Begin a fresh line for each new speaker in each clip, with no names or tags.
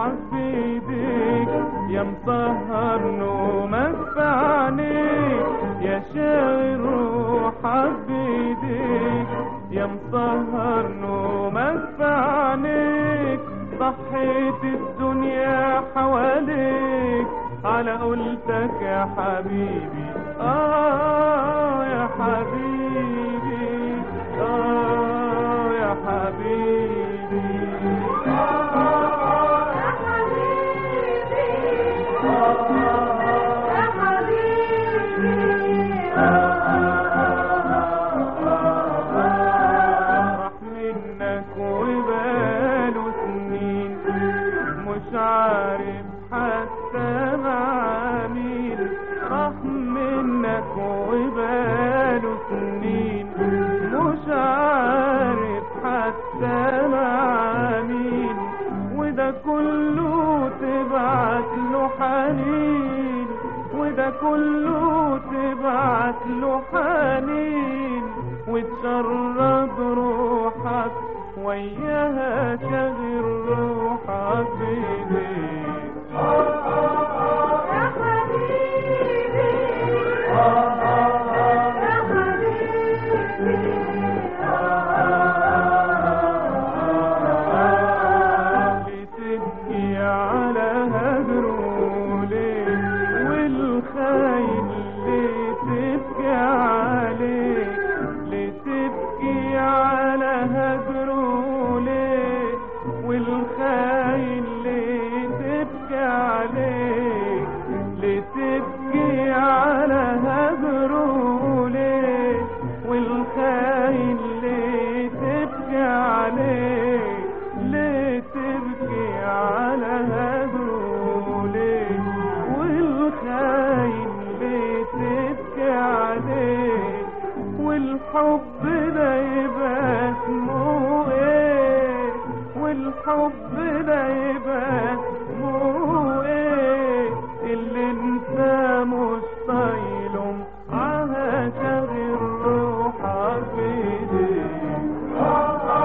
روحك بيديك يا مسهر نومك في عينيك يا شاغل روحك بيديك يا مسهر نومك في عينيك ضحيت الدنيا حواليك على قولتك يا حبيبي آه يا حبيبي آه يا حبيبي راح منك وباله سنين مش عارف حتى مع مين راح منك وباله سنين مش عارف حتى مع مين وده كله تبعت له حنين وده كله تبعت له حنين وتشرد روحك وياها شغل روحك بيديك لتبكي على هجره ليه والخاين اللي تبكي عليه لتبكي على هجره ليه والخاين اللي تبكي عليه لتبكي على هجره ليه والخاين اللي تبكي عليه ليه تبكي على هجره ليه والخاين ليه تبكي عليه والحب ده يبقى اسمه ايه والحب ده يبقى اسمه ايه اللي انت مش طايله معاها شاغل روحك بايديك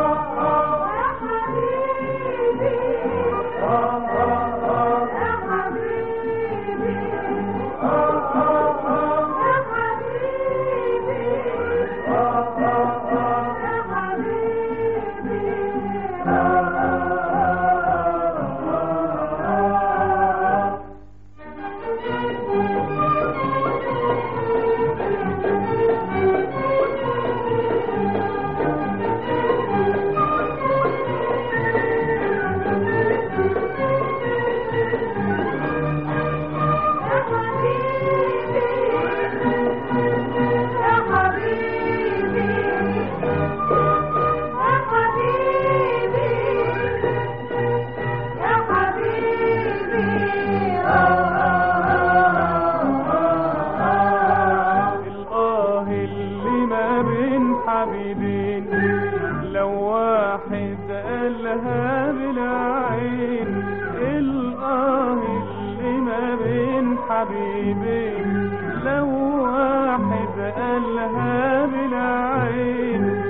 الآه اللي ما بين حبيبين لو واحد قالها بالعين الآه اللي ما بين حبيبين لو واحد قالها بالعين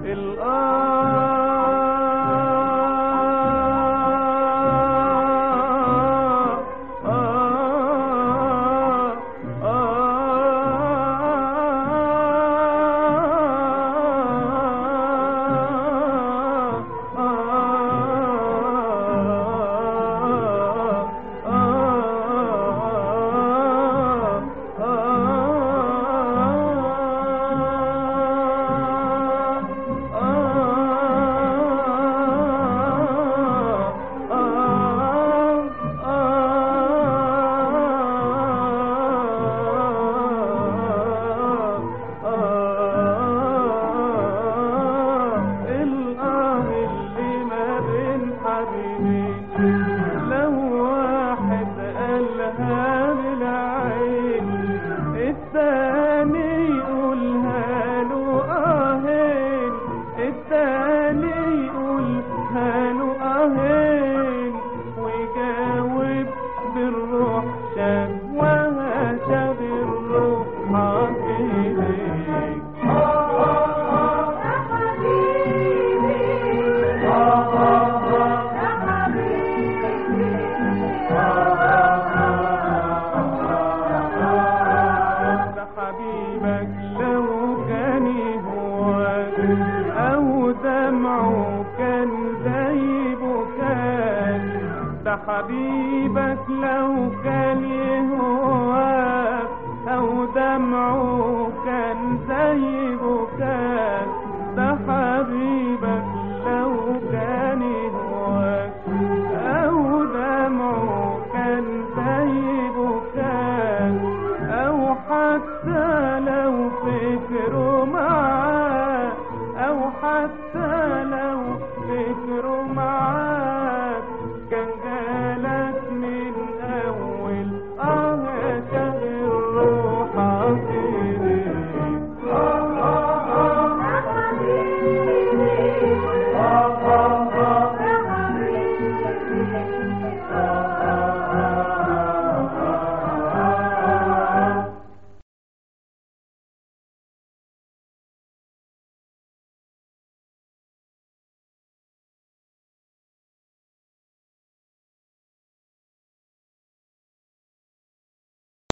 الآه آه أو دمعه كان زي بكاك ده حبيبك لو كان يهواك أو دمعه كان زي بكاك